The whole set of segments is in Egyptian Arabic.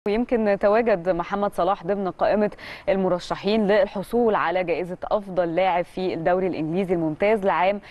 ويمكن تواجد محمد صلاح ضمن قائمة المرشحين للحصول على جائزة أفضل لاعب في الدوري الإنجليزي الممتاز لعام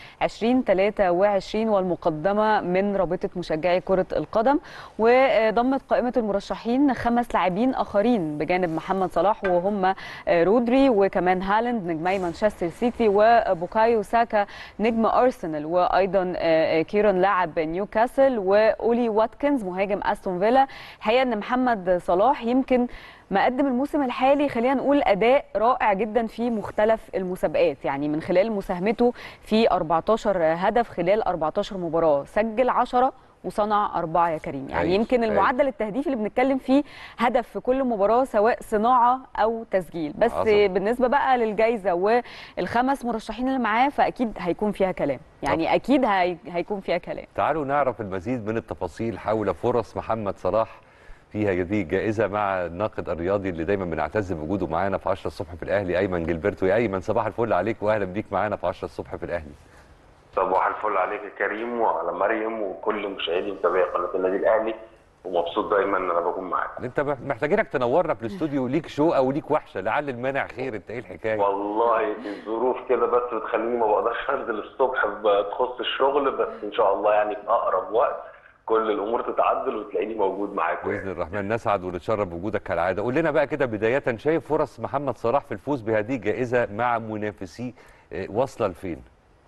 2023 والمقدمة من رابطة مشجعي كرة القدم وضمت قائمة المرشحين خمس لاعبين آخرين بجانب محمد صلاح وهم رودري وكمان هالاند نجمي مانشستر سيتي وبوكايو ساكا نجم أرسنال وأيضا كيرون لاعب نيوكاسل وأولي واتكنز مهاجم أستون فيلا الحقيقة أن محمد صلاح يمكن مقدم الموسم الحالي خلينا نقول اداء رائع جدا في مختلف المسابقات يعني من خلال مساهمته في 14 هدف خلال 14 مباراه سجل 10 وصنع أربعة يا كريم يعني أيوة، يمكن أيوة. المعدل التهديفي اللي بنتكلم فيه هدف في كل مباراة سواء صناعة أو تسجيل بس عظمة. بالنسبة بقى للجائزة والخمس مرشحين اللي معاه فأكيد هيكون فيها كلام يعني أكيد هي... هيكون فيها كلام تعالوا نعرف المزيد من التفاصيل حول فرص محمد صلاح في هذه الجائزة مع الناقد الرياضي اللي دايما بنعتز بوجوده معانا في 10 الصبح في الأهلي أيمن جilberto يا أيمن صباح الفل عليك وأهلا بيك معانا في 10 الصبح في الأهلي صباح الفل عليك يا كريم وعلى مريم وكل مشاهدي متابعي قناه النادي الاهلي ومبسوط دايما ان انا بكون معاكم انت مح- محتاجينك تنورنا في الاستوديو ليك شو او ليك وحشه لعل المانع خير انت ايه الحكايه والله الظروف كده بس بتخليني ما بقدرش انزل الصبح بتخص الشغل بس ان شاء الله يعني في اقرب وقت كل الامور تتعدل وتلاقيني موجود معاكم باذن الرحمن نسعد ونتشرف بوجودك كالعاده قول لنا بقى كده بدايه شايف فرص محمد صلاح في الفوز بهذه الجائزه مع منافسيه آه، واصله لفين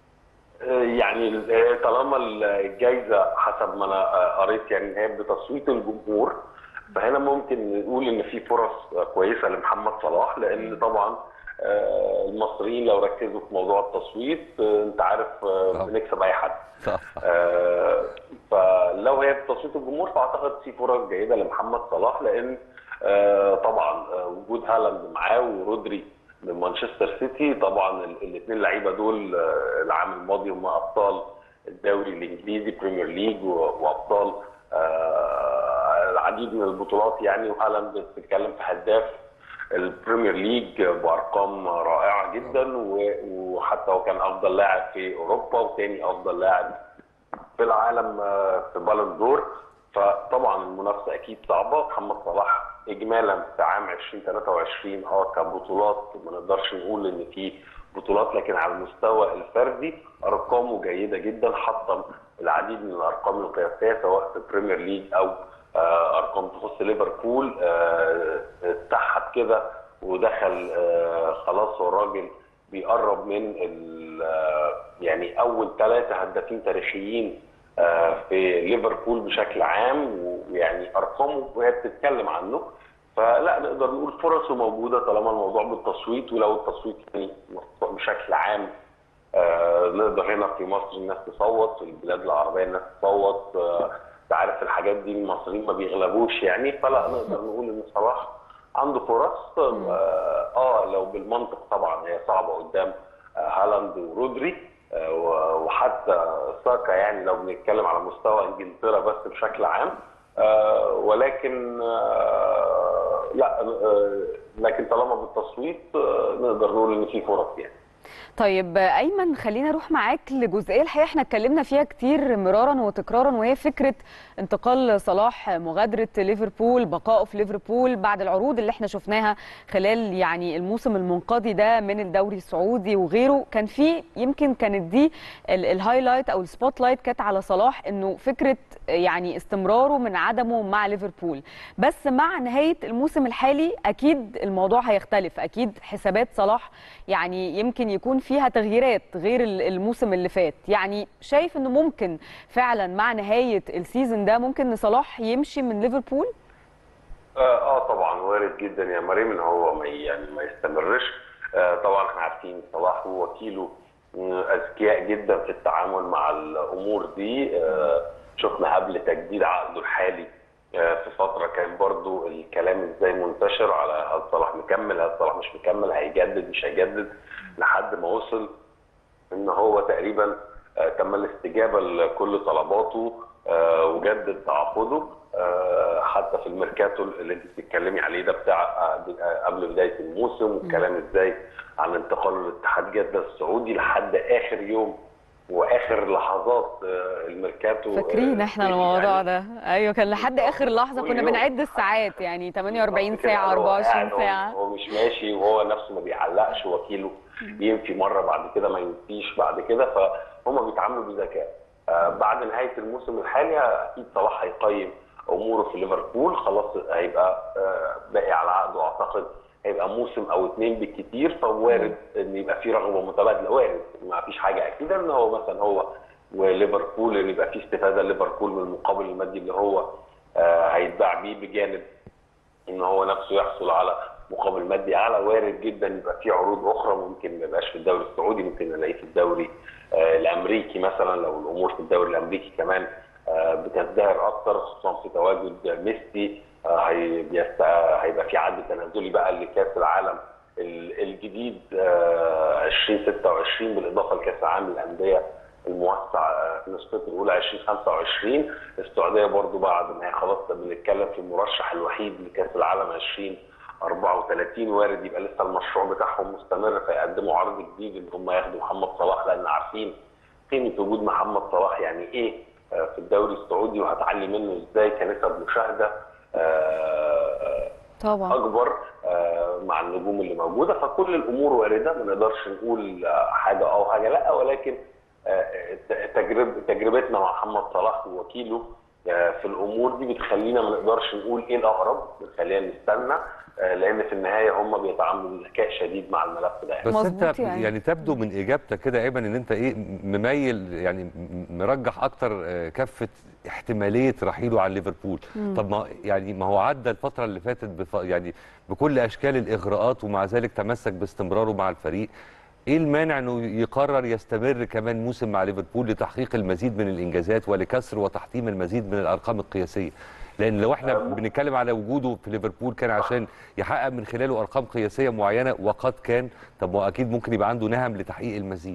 يعني آه، طالما الجائزه حسب ما انا آه، قريت يعني إن هي بتصويت الجمهور فهنا ممكن نقول ان في فرص آه، كويسه لمحمد صلاح لان طبعا آه، المصريين لو ركزوا في موضوع التصويت آه، انت عارف آه، طبعا. بنكسب اي حد صح آه، فلو هي بتصويت الجمهور فاعتقد في فرص جيده لمحمد صلاح لان آه، طبعا آه، وجود هالاند معاه ورودري من مانشستر سيتي طبعا الاثنين لعيبه دول آه، العام الماضي هم ابطال الدوري الانجليزي بريمير ليج و- وابطال آه، العديد من البطولات يعني وهالاند بتتكلم في هداف البريمير ليج بارقام رائعه جدا و- وحتى هو كان افضل لاعب في اوروبا وثاني افضل لاعب في العالم آه، في بالون دور فطبعا المنافسه اكيد صعبه محمد صلاح اجمالا في عام 2023 اه كبطولات ما نقدرش نقول ان في بطولات لكن على المستوى الفردي ارقامه جيده جدا حطم العديد من الارقام القياسيه سواء في البريمير ليج او آه، ارقام تخص ليفربول آه، اتحد كده ودخل آه، خلاص هو الراجل بيقرب من ال- آه، يعني اول ثلاثه هدافين تاريخيين آه، في ليفربول بشكل عام ويعني ارقامه وهي بتتكلم عنه فلا نقدر نقول فرصه موجوده طالما الموضوع بالتصويت ولو التصويت يعني مفتوح بشكل عام آه، نقدر هنا في مصر الناس تصوت في البلاد العربيه الناس تصوت آه، انت عارف الحاجات دي المصريين ما بيغلبوش يعني فلا نقدر نقول ان صلاح عنده فرص اه, آه لو بالمنطق طبعا هي صعبه قدام آه هالاند ورودري آه و- وحتى ساكا يعني لو بنتكلم على مستوى انجلترا بس بشكل عام آه ولكن آه لا آه لكن طالما بالتصويت آه نقدر نقول ان في فرص يعني طيب ايمن خلينا نروح معاك لجزئيه الحقيقه احنا اتكلمنا فيها كتير مرارا وتكرارا وهي فكره انتقال صلاح مغادره ليفربول بقائه في ليفربول بعد العروض اللي احنا شفناها خلال يعني الموسم المنقضي ده من الدوري السعودي وغيره كان في يمكن كانت دي ال- الهايلايت او السبوت لايت كانت على صلاح انه فكره يعني استمراره من عدمه مع ليفربول بس مع نهايه الموسم الحالي اكيد الموضوع هيختلف اكيد حسابات صلاح يعني يمكن يكون فيها تغييرات غير ال- الموسم اللي فات يعني شايف انه ممكن فعلا مع نهايه السيزون ده ممكن ان صلاح يمشي من ليفربول اه آه طبعا وارد جدا يا مريم ان هو ما ي- يعني ما يستمرش آه طبعا احنا عارفين صلاح ووكيله آه، اذكياء جدا في التعامل مع الامور دي آه شفنا قبل تجديد عقده الحالي آه في فتره كان برضو الكلام ازاي منتشر على هل صلاح مكمل هل صلاح مش مكمل هيجدد مش هيجدد لحد ما وصل ان هو تقريبا آه، تم الاستجابه لكل طلباته آه، وجدد تعاقده آه، حتى في الميركاتو اللي انت بتتكلمي عليه ده بتاع آه، آه، قبل بدايه الموسم والكلام ازاي عن انتقاله لاتحاد جده السعودي لحد اخر يوم واخر لحظات آه، الميركاتو فاكرين آه، احنا يعني الموضوع ده ايوه كان لحد اخر لحظه كل كنا يوم. بنعد الساعات يعني 48 بالظبط كده، ساعه هو 24 قاعد، هو- ساعه هو مش ماشي وهو نفسه ما بيعلقش وكيله ينفي مره بعد كده ما ينفيش بعد كده فهم بيتعاملوا بذكاء آه، بعد نهايه الموسم الحالي اكيد صلاح هيقيم اموره في ليفربول خلاص هيبقى آه، باقي على عقده اعتقد هيبقى موسم او اتنين بالكتير فوارد ان يبقى في رغبه متبادله وارد ما فيش حاجه اكيده ان هو مثلا هو وليفربول ان يبقى في استفاده ليفربول من المقابل المادي اللي هو آه، هيتباع بيه بجانب ان هو نفسه يحصل على مقابل مادي اعلى وارد جدا يبقى في عروض اخرى ممكن ما يبقاش في الدوري السعودي ممكن نلاقيه في الدوري آه، الامريكي مثلا لو الامور في الدوري الامريكي كمان آه، بتزدهر اكتر خصوصا في تواجد ميسي آه، هي- بيست- آه، هيبقى في عد تنازلي بقى لكاس العالم ال- الجديد آه، 2026 بالاضافه لكاس العالم للانديه الموسع آه، في نسخته الاولى 2025 السعوديه برضو بعد ما هي خلاص بنتكلم في المرشح الوحيد لكاس العالم 2034 وارد يبقى لسه المشروع بتاعهم مستمر فيقدموا عرض جديد ان هم ياخدوا محمد صلاح لان عارفين قيمه وجود محمد صلاح يعني ايه آه، في الدوري السعودي وهتعلي منه ازاي كنسب مشاهده آه، طبعا اكبر آه، مع النجوم اللي موجوده فكل الامور وارده ما نقدرش نقول آه، حاجه او حاجه لا ولكن آه، تجرب تجربتنا مع محمد صلاح ووكيله آه، في الامور دي بتخلينا ما نقدرش نقول ايه الاقرب بتخلينا نستنى آه، لان في النهايه هم بيتعاملوا بذكاء شديد مع الملف ده يعني. بس مظبوط انت يعني. يعني. تبدو من اجابتك كده يا ايمن ان انت ايه مميل يعني م- مرجح اكتر آه، كفه احتماليه رحيله عن ليفربول طب ما يعني ما هو عدى الفتره اللي فاتت بف يعني بكل اشكال الاغراءات ومع ذلك تمسك باستمراره مع الفريق ايه المانع انه يقرر يستمر كمان موسم مع ليفربول لتحقيق المزيد من الانجازات ولكسر وتحطيم المزيد من الارقام القياسيه لان لو احنا بنتكلم على وجوده في ليفربول كان عشان يحقق من خلاله ارقام قياسيه معينه وقد كان طب ما هو اكيد ممكن يبقى عنده نهم لتحقيق المزيد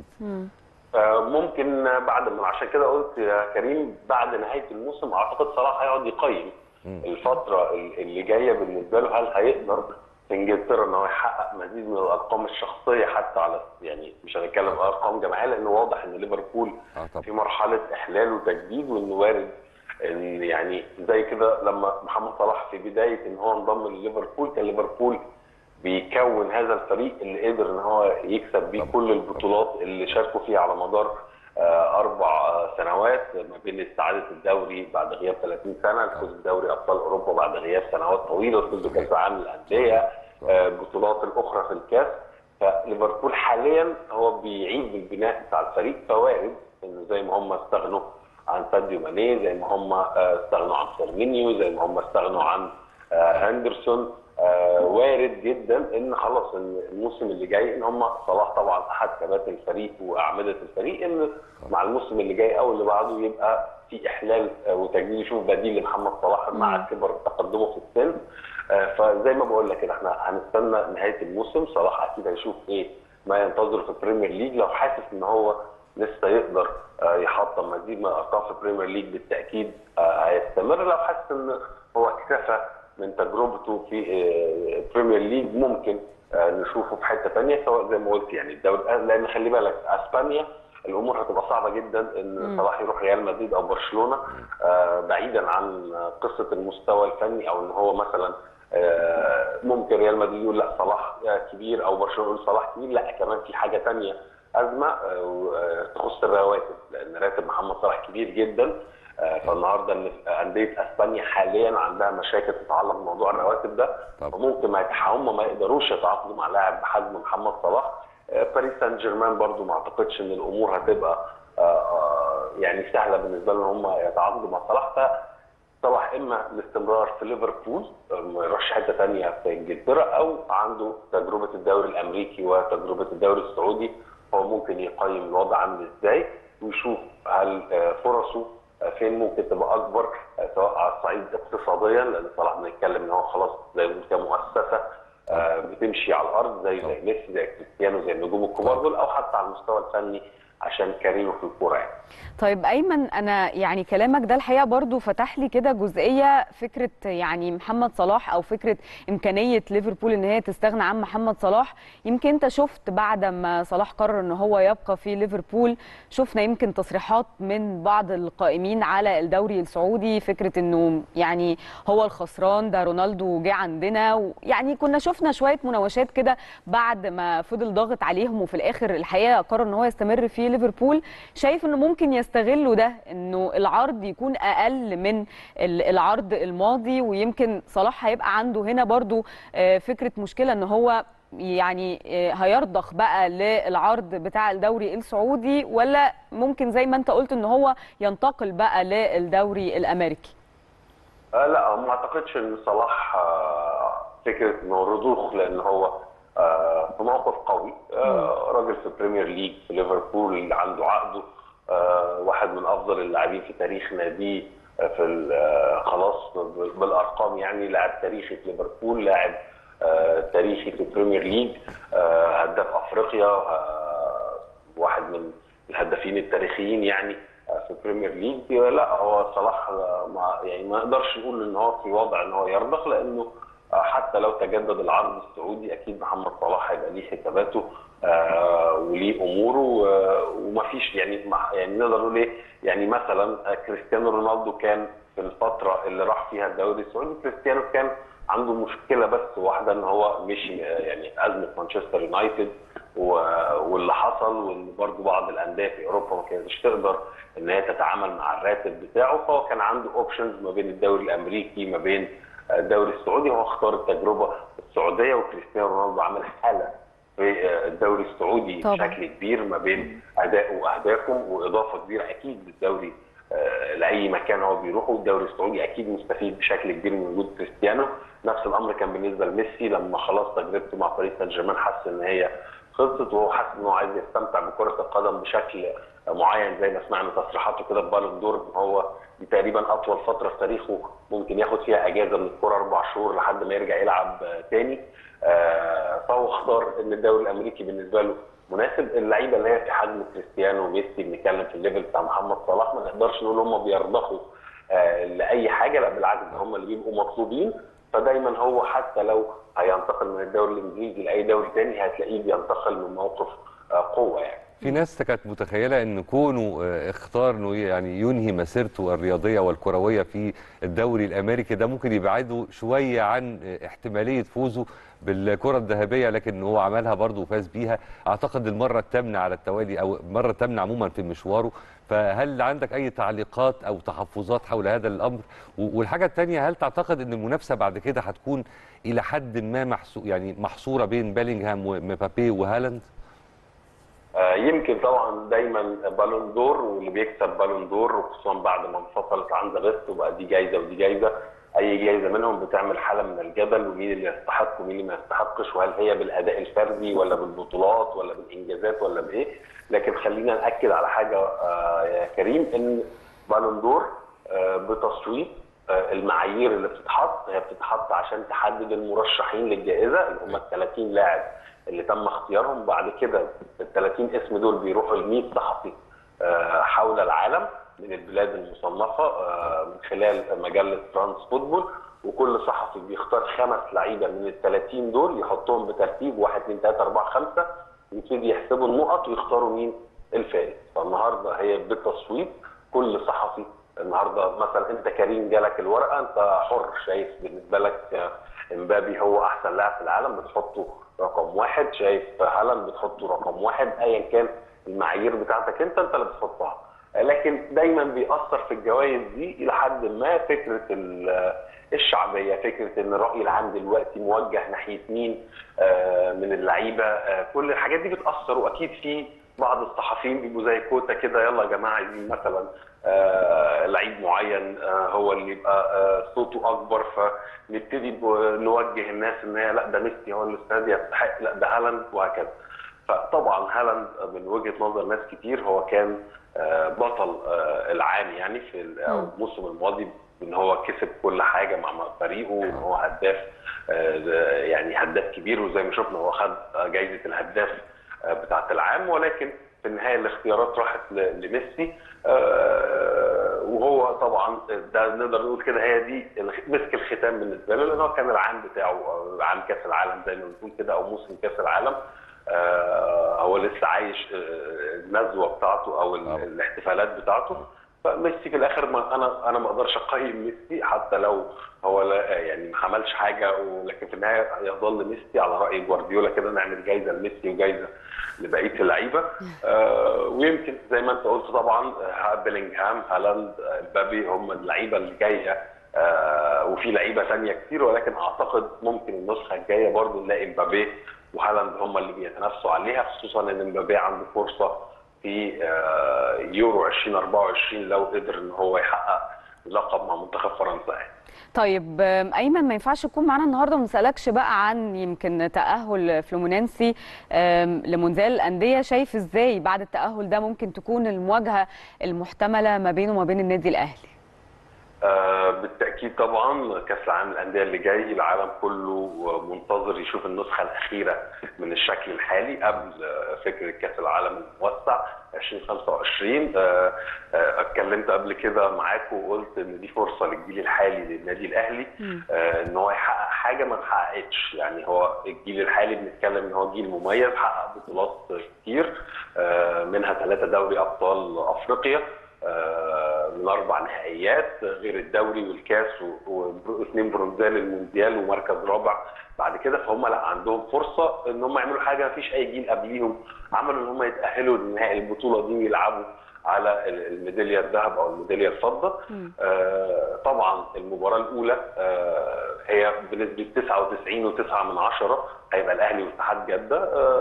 آه، ممكن بعد ما عشان كده قلت يا كريم بعد نهايه الموسم اعتقد صلاح هيقعد يقيم الفتره ال- اللي جايه بالنسبه له هل هيقدر في انجلترا ان هو يحقق مزيد من الارقام الشخصيه حتى على يعني مش هنتكلم ارقام جماعيه لانه واضح ان ليفربول اه طبعا في مرحله احلال وتجديد وانه وارد ان يعني زي كده لما محمد صلاح في بدايه ان هو انضم لليفربول كان ليفربول بيكون هذا الفريق اللي قدر ان هو يكسب بيه طبعا. كل البطولات اللي شاركوا فيها على مدار آه، اربع آه، سنوات ما بين استعاده الدوري بعد غياب 30 سنه الفوز بدوري ابطال اوروبا بعد غياب سنوات طويله الفوز بكاس العالم للانديه آه، البطولات الاخرى في الكاس فليفربول حاليا هو بيعيد البناء بتاع الفريق فوارد انه زي ما هم استغنوا عن ساديو ماني زي ما هم آه، استغنوا عن فيرمينيو زي ما هم استغنوا عن آه، هندرسون آه، وارد جدا ان خلاص ان الموسم اللي جاي ان هم صلاح طبعا احد كباتن الفريق واعمده الفريق ان مع الموسم اللي جاي او اللي بعده يبقى في احلال آه، وتجديد يشوف بديل لمحمد صلاح مع كبر تقدمه في السن آه، فزي ما بقول لك كده احنا هنستنى نهايه الموسم صلاح اكيد هيشوف ايه ما ينتظر في البريمير ليج لو حاسس ان هو لسه يقدر آه، يحطم مزيد من الارقام في البريمير ليج بالتاكيد آه، هيستمر لو حاسس ان هو اكتفى من تجربته في آه، البريمير ليج ممكن آه، نشوفه في حته ثانيه سواء زي ما قلت يعني الدوري لان خلي بالك اسبانيا الامور هتبقى صعبه جدا ان صلاح يروح ريال مدريد او برشلونه آه، بعيدا عن قصه المستوى الفني او ان هو مثلا آه، ممكن ريال مدريد يقول لا صلاح كبير او برشلونه يقول صلاح كبير لا كمان في حاجه ثانيه ازمه آه، آه، تخص الرواتب لان راتب محمد صلاح كبير جدا آه، فالنهارده ان انديه اسبانيا حاليا عندها مشاكل تتعلق بموضوع الرواتب ده طبعا. وممكن ما يتح- هم ما يقدروا يتعاقدوا مع لاعب بحجم محمد صلاح آه، باريس سان جيرمان برضو ما اعتقدش ان الامور هتبقى آه، آه، يعني سهله بالنسبه لهم هم يتعاقدوا مع صلاح فصلاح اما الاستمرار في ليفربول آه، ما يروحش حته ثانيه في انجلترا او عنده تجربه الدوري الامريكي وتجربه الدوري السعودي هو ممكن يقيم الوضع عامل ازاي ويشوف هل آه، فرصه آه، فين ممكن تبقى اكبر آه، سواء على الصعيد اقتصاديا لان صلاح بنتكلم ان هو خلاص زي ما بنقول كمؤسسه آه، بتمشي على الارض زي زي ميسي زي كريستيانو زي النجوم الكبار دول او حتى على المستوى الفني عشان كاريره في الكوره يعني. طيب ايمن انا يعني كلامك ده الحقيقه برضو فتح لي كده جزئيه فكره يعني محمد صلاح او فكره امكانيه ليفربول ان هي تستغنى عن محمد صلاح يمكن انت شفت بعد ما صلاح قرر ان هو يبقى في ليفربول شفنا يمكن تصريحات من بعض القائمين على الدوري السعودي فكره انه يعني هو الخسران ده رونالدو جه عندنا يعني كنا شفنا شويه مناوشات كده بعد ما فضل ضاغط عليهم وفي الاخر الحقيقه قرر ان هو يستمر في ليفربول شايف انه ممكن يستغلوا ده انه العرض يكون اقل من العرض الماضي ويمكن صلاح هيبقى عنده هنا برضو فكره مشكله ان هو يعني هيرضخ بقى للعرض بتاع الدوري السعودي ولا ممكن زي ما انت قلت ان هو ينتقل بقى للدوري الامريكي آه لا ما اعتقدش ان صلاح آه فكره انه رضوخ لان هو آه في موقف قوي آه راجل في البريمير ليج في ليفربول عنده عقده آه واحد من افضل اللاعبين في تاريخ ناديه في خلاص بالارقام يعني لاعب تاريخي في ليفربول لاعب آه تاريخي في البريمير ليج آه هداف افريقيا واحد من الهدافين التاريخيين يعني في البريمير ليج لا هو صلاح ما يعني ما نقدرش نقول ان هو في وضع ان هو يرضخ لانه حتى لو تجدد العرض السعودي اكيد محمد صلاح هيبقى ليه حساباته آه وليه اموره آه ومفيش يعني يعني نقدر نقول ايه يعني مثلا كريستيانو رونالدو كان في الفتره اللي راح فيها الدوري السعودي كريستيانو كان عنده مشكله بس واحده ان هو مشي يعني ازمه مانشستر يونايتد واللي حصل وان برضه بعض الانديه في اوروبا ما كانتش تقدر ان هي تتعامل مع الراتب بتاعه فهو كان عنده اوبشنز ما بين الدوري الامريكي ما بين الدوري السعودي هو اختار التجربه السعوديه وكريستيانو رونالدو عمل حاله في الدوري السعودي طبعا. بشكل كبير ما بين ادائه واهدافه واضافه كبيره اكيد للدوري لاي مكان هو بيروحه الدوري السعودي اكيد مستفيد بشكل كبير من وجود كريستيانو نفس الامر كان بالنسبه لميسي لما خلاص تجربته مع باريس سان جيرمان حس ان هي خلصت وهو حاسس ان هو عايز يستمتع بكره القدم بشكل معين زي ما سمعنا تصريحاته كده في بالون دور ان هو دي تقريبا اطول فتره في تاريخه ممكن ياخد فيها اجازه من الكوره اربع شهور لحد ما يرجع يلعب تاني فهو اختار ان الدوري الامريكي بالنسبه له مناسب اللعيبه اللي هي في حجم كريستيانو وميسي بنتكلم في الليفل بتاع محمد صلاح ما نقدرش نقول هم بيرضخوا لاي حاجه لا بالعكس هم اللي بيبقوا مطلوبين فدايما هو حتى لو هينتقل من الدوري الانجليزي لاي دوري تاني هتلاقيه بينتقل من موقف قوه يعني في ناس كانت متخيله ان كونه اختار انه يعني ينهي مسيرته الرياضيه والكرويه في الدوري الامريكي ده ممكن يبعده شويه عن احتماليه فوزه بالكره الذهبيه لكن هو عملها برضه وفاز بيها اعتقد المره الثامنه على التوالي او المره الثامنه عموما في مشواره فهل عندك اي تعليقات او تحفظات حول هذا الامر والحاجه الثانيه هل تعتقد ان المنافسه بعد كده هتكون الى حد ما محصو يعني محصوره بين بيلينغهام ومبابي وهالاند يمكن طبعا دايما بالون دور واللي بيكسب بالون دور وخصوصا بعد ما انفصلت عن ذا بيست وبقى دي جايزه ودي جايزه اي جايزه منهم بتعمل حاله من الجدل ومين اللي يستحق ومين اللي ما يستحقش وهل هي بالاداء الفردي ولا بالبطولات ولا بالانجازات ولا بايه لكن خلينا ناكد على حاجه يا كريم ان بالون دور بتصويت المعايير اللي بتتحط هي بتتحط عشان تحدد المرشحين للجائزه اللي هم ال 30 لاعب اللي تم اختيارهم بعد كده ال 30 اسم دول بيروحوا ل 100 صحفي حول العالم من البلاد المصنفه من خلال مجله فرانس فوتبول وكل صحفي بيختار خمس لعيبه من ال 30 دول يحطهم بترتيب 1 2 3 4 5 يبتدي يحسبوا النقط ويختاروا مين الفائز فالنهارده هي بالتصويت كل صحفي النهارده مثلا انت كريم جالك الورقه انت حر شايف بالنسبه لك امبابي هو احسن لاعب في العالم بتحطه رقم واحد شايف هالاند بتحطه رقم واحد ايا كان المعايير بتاعتك انت انت اللي بتحطها لكن دايما بيأثر في الجوائز دي الى حد ما فكره الشعبيه فكره ان الراي العام دلوقتي موجه ناحيه مين من اللعيبه كل الحاجات دي بتاثر واكيد في بعض الصحفيين بيبقوا زي كوتا كده يلا يا جماعه عايزين مثلا لعيب معين هو اللي يبقى صوته اكبر فنبتدي نوجه الناس ان هي لا ده ميسي هو اللي السنه دي يستحق لا ده هالاند وهكذا فطبعا هالاند من وجهه نظر ناس كتير هو كان بطل العام يعني في الموسم الماضي ان هو كسب كل حاجه مع فريقه وان هو هداف يعني هداف كبير وزي ما شفنا هو خد جائزه الهداف بتاعه العام ولكن في النهايه الاختيارات راحت ل- لميسي آه، وهو طبعا ده نقدر نقول كده هي دي الخ- مسك الختام بالنسبه له لان هو كان العام بتاعه آه، عام كاس العالم زي ما بنقول كده او موسم كاس العالم آه، هو لسه عايش آه، النزوه بتاعته او ال- آه. الاحتفالات بتاعته فميسي في الاخر ما انا انا ما اقدرش اقيم ميسي حتى لو هو لا يعني ما عملش حاجه ولكن في النهايه يظل ميسي على راي جوارديولا كده نعمل جايزه لميسي وجايزه لبقيه اللعيبه آه ويمكن زي ما انت قلت طبعا آه، بيلينغهام هالاند آه، مبابي هم اللعيبه اللي جايه آه وفي لعيبه ثانيه كتير ولكن اعتقد ممكن النسخه الجايه برضو نلاقي مبابي وهالاند هم اللي بيتنافسوا عليها خصوصا ان مبابي عنده فرصه في آه، يورو 2024 لو قدر ان هو يحقق لقب مع منتخب فرنسا يعني. طيب آم، ايمن ما ينفعش تكون معانا النهارده وما نسالكش بقى عن يمكن تاهل فلومينينسي آم، لمونديال الانديه شايف ازاي بعد التاهل ده ممكن تكون المواجهه المحتمله ما بينه وما بين النادي الاهلي آه، بالتاكيد طبعا كاس العالم للانديه اللي جاي العالم كله منتظر يشوف النسخه الاخيره من الشكل الحالي قبل آه، فكره كاس العالم الموسع 2025 آه، آه، اتكلمت قبل كده معاكم وقلت ان دي فرصه للجيل الحالي للنادي الاهلي آه، ان هو يحقق حاجه ما اتحققتش يعني هو الجيل الحالي بنتكلم ان هو جيل مميز حقق بطولات كتير آه، منها ثلاثه دوري ابطال افريقيا آه، من اربع نهائيات غير الدوري والكاس و- واثنين برونزيه للمونديال ومركز رابع بعد كده فهم لا عندهم فرصه ان هم يعملوا حاجه ما فيش اي جيل قبليهم عملوا ان هم يتاهلوا لنهائي البطوله دي ويلعبوا على ال- الميداليه الذهب او الميداليه الفضه آه، طبعا المباراه الاولى آه، هي بنسبه 99.9 من عشرة هيبقى الاهلي واتحاد جده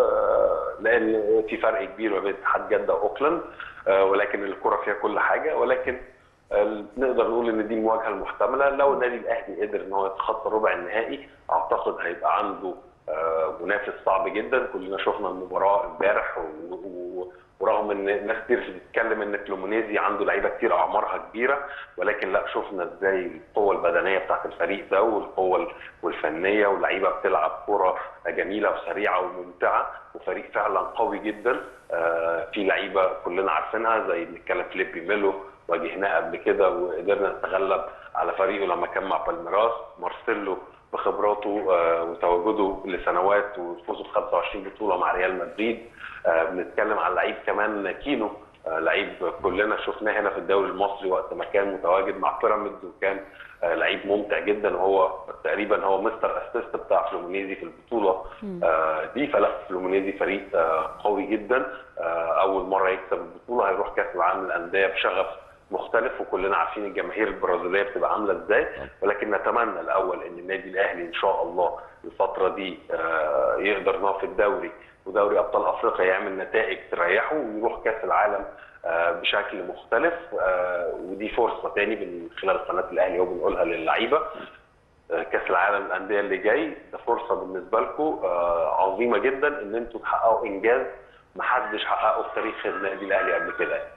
آه، لان في فرق كبير ما بين اتحاد جده واوكلاند آه، ولكن الكره فيها كل حاجه ولكن آه، نقدر نقول ان دي المواجهه المحتمله لو النادي الاهلي قدر ان هو يتخطى ربع النهائي اعتقد هيبقى عنده آه، منافس صعب جدا كلنا شفنا المباراه امبارح و- و- ورغم ان ناس كتير بتتكلم ان كلومونيزي عنده لعيبه كتير اعمارها كبيره ولكن لا شفنا ازاي القوه البدنيه بتاعت الفريق ده والقوه والفنيه واللعيبه بتلعب كره جميله وسريعه وممتعه وفريق فعلا قوي جدا آه، في لعيبه كلنا عارفينها زي بنتكلم فيليبي ميلو واجهناه قبل كده وقدرنا نتغلب على فريقه لما كان مع بالميراس مارسيلو بخبراته آه، وتواجده لسنوات وفوزه ب 25 بطوله مع ريال مدريد آه، بنتكلم عن لعيب كمان كينو آه، لعيب كلنا شفناه هنا في الدوري المصري وقت ما كان متواجد مع بيراميدز وكان آه، لعيب ممتع جدا وهو تقريبا هو مستر اسيست بتاع فلومينيزي في البطوله آه، دي فلا فلومينيزي فريق آه، قوي جدا آه، اول مره يكسب البطوله هيروح كاس العالم للانديه بشغف مختلف وكلنا عارفين الجماهير البرازيليه بتبقى عامله ازاي ولكن نتمنى الاول ان النادي الاهلي ان شاء الله الفتره دي آه، يقدر ان هو في الدوري ودوري ابطال افريقيا يعمل نتائج تريحه ويروح كاس العالم آه، بشكل مختلف آه، ودي فرصه تاني من خلال قناه الاهلي وبنقولها للعيبه آه، كاس العالم للانديه اللي جاي ده فرصه بالنسبه لكم عظيمه جدا ان انتم تحققوا انجاز محدش حققه في تاريخ النادي الاهلي قبل كده يعني.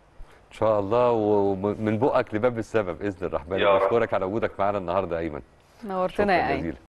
ان شاء الله ومن بقك لباب السما باذن الرحمن يا رب. بشكرك على وجودك معانا النهارده ايمن نورتنا يا شكراً ايمن جزيلا